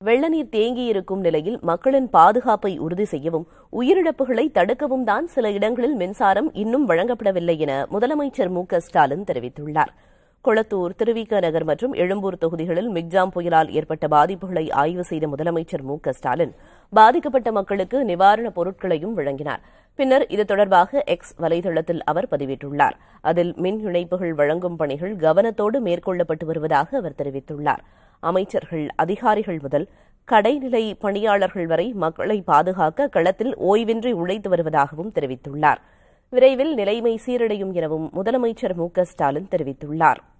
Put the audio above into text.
வெள்ளநீர் தேங்கியிருக்கும் நிலையில் மக்களின் பாதுகாப்பை உறுதி செய்யவும் உயிரிழப்புகளை தடுக்கவும் தான் சில இடங்களில் மின்சாரம் இன்னும் வழங்கப்படவில்லை என முதலமைச்சர் மு க ஸ்டாலின் தெரிவித்துள்ளார் கொளத்தூர் திருவிக நகர் மற்றும் எழும்பூர் தொகுதிகளில் மிக்ஜாம் புயலால் ஏற்பட்ட பாதிப்புகளை ஆய்வு செய்த முதலமைச்சர் மு க ஸ்டாலின் பாதிக்கப்பட்ட மக்களுக்கு நிவாரணப் பொருட்களையும் வழங்கினார் பின்னர் இது தொடர்பாக எக்ஸ் வலைதளத்தில் அவர் பதிவிட்டுள்ளார் அதில் மின் இணைப்புகள் வழங்கும் பணிகள் கவனத்தோடு மேற்கொள்ளப்பட்டு வருவதாக அவர் தெரிவித்துள்ளார் அமைச்சர்கள் அதிகாரிகள் முதல் கடைநிலை பணியாளர்கள் வரை மக்களை பாதுகாக்க களத்தில் ஓய்வின்றி உழைத்து வருவதாகவும் தெரிவித்துள்ளார் விரைவில் நிலைமை சீரடையும் எனவும் முதலமைச்சர் மு க ஸ்டாலின் தெரிவித்துள்ளார்